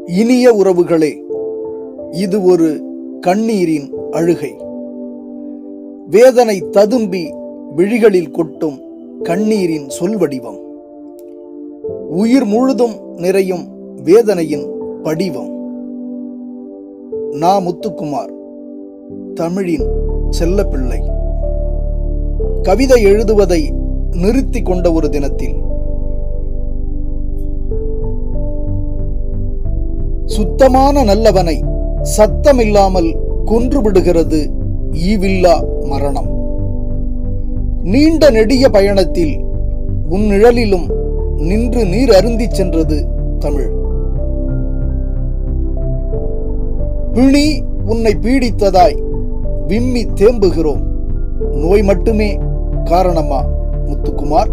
இனிய உறவுகளே இது ஒரு கண்ணீரின் அழுகை வேதனை ததும்பி விழிகளில் கொட்டும் கண்ணீரின் சொல்வடிவம் உயிர் முழுதும் நிறையும் வேதனையின் படிவம் நா முத்துக்குமார் தமிழின் செல்லப்பிள்ளை கவிதை எழுதுவதை நிறுத்தி கொண்ட ஒரு தினத்தில் சுத்தமான நல்லவனை சத்தமில்லாமல் கொன்றுவிடுகிறது ஈவில்லா மரணம் நீண்ட நெடிய பயணத்தில் உன் நிழலிலும் நின்று நீர் அருந்திச் சென்றது தமிழ் பிணி உன்னை பீடித்ததாய் விம்மி தேம்புகிறோம் நோய் மட்டுமே காரணமா முத்துக்குமார்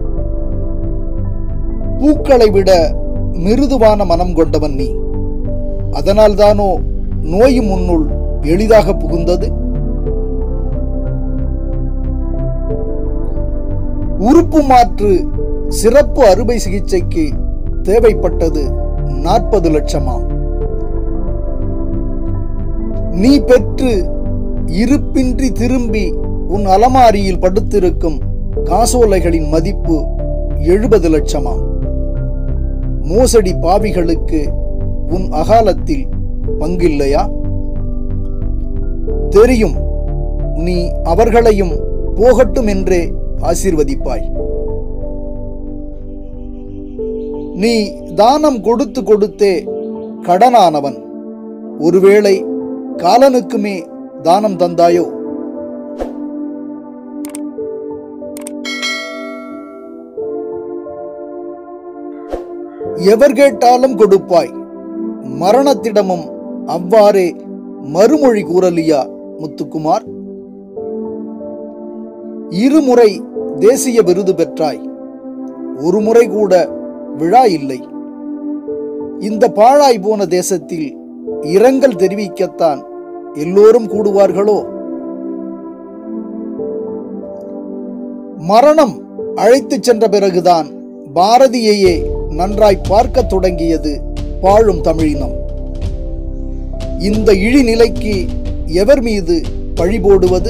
பூக்களை விட மிருதுவான மனம் கொண்டவன் நீ அதனால்தானோ நோயும் உன்னுள் எளிதாக புகுந்தது உறுப்பு மாற்று சிறப்பு அறுவை சிகிச்சைக்கு தேவைப்பட்டது நாற்பது லட்சமாம் நீ பெற்று இருப்பின்றி திரும்பி உன் அலமாரியில் படுத்திருக்கும் காசோலைகளின் மதிப்பு எழுபது லட்சமாம் மோசடி பாவிகளுக்கு உன் அகாலத்தில் பங்கில்லையா தெரியும் நீ அவர்களையும் போகட்டும் என்றே ஆசீர்வதிப்பாய் நீ தானம் கொடுத்து கொடுத்தே கடனானவன் ஒருவேளை காலனுக்குமே தானம் தந்தாயோ எவர் கேட்டாலும் கொடுப்பாய் மரணத்திடமும் அவ்வாறே மறுமொழி கூறலியா முத்துக்குமார் இருமுறை தேசிய விருது பெற்றாய் ஒரு முறை கூட விழா இல்லை இந்த பாழாய் போன தேசத்தில் இரங்கல் தெரிவிக்கத்தான் எல்லோரும் கூடுவார்களோ மரணம் அழைத்துச் சென்ற பிறகுதான் பாரதியையே நன்றாய் பார்க்கத் தொடங்கியது பாழும் தமிழினம் இந்த இழிநிலைக்கு எவர் மீது பழி போடுவது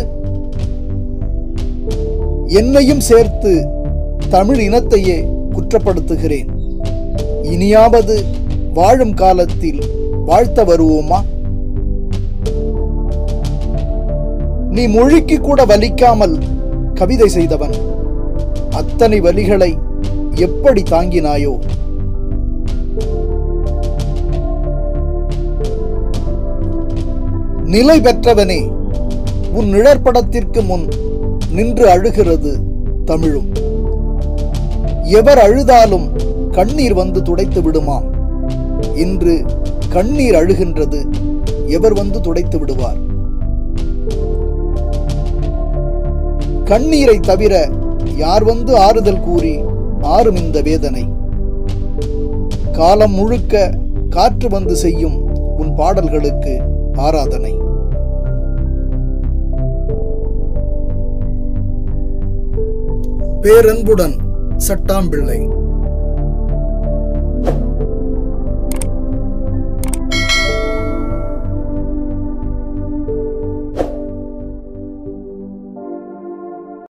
என்னையும் சேர்த்து தமிழ் இனத்தையே குற்றப்படுத்துகிறேன் இனியாவது வாழும் காலத்தில் வாழ்த்த வருவோமா நீ மொழிக்கு கூட வலிக்காமல் கவிதை செய்தவன் அத்தனை வலிகளை எப்படி தாங்கினாயோ நிலை பெற்றவனே உன் நிழற்படத்திற்கு முன் நின்று அழுகிறது தமிழும் எவர் அழுதாலும் கண்ணீர் வந்து துடைத்து விடுமாம் இன்று கண்ணீர் அழுகின்றது எவர் வந்து துடைத்து விடுவார் கண்ணீரை தவிர யார் வந்து ஆறுதல் கூறி ஆறும் இந்த வேதனை காலம் முழுக்க காற்று வந்து செய்யும் உன் பாடல்களுக்கு ஆராதனை பேரன்புடன் சட்டாம்பிள்ளை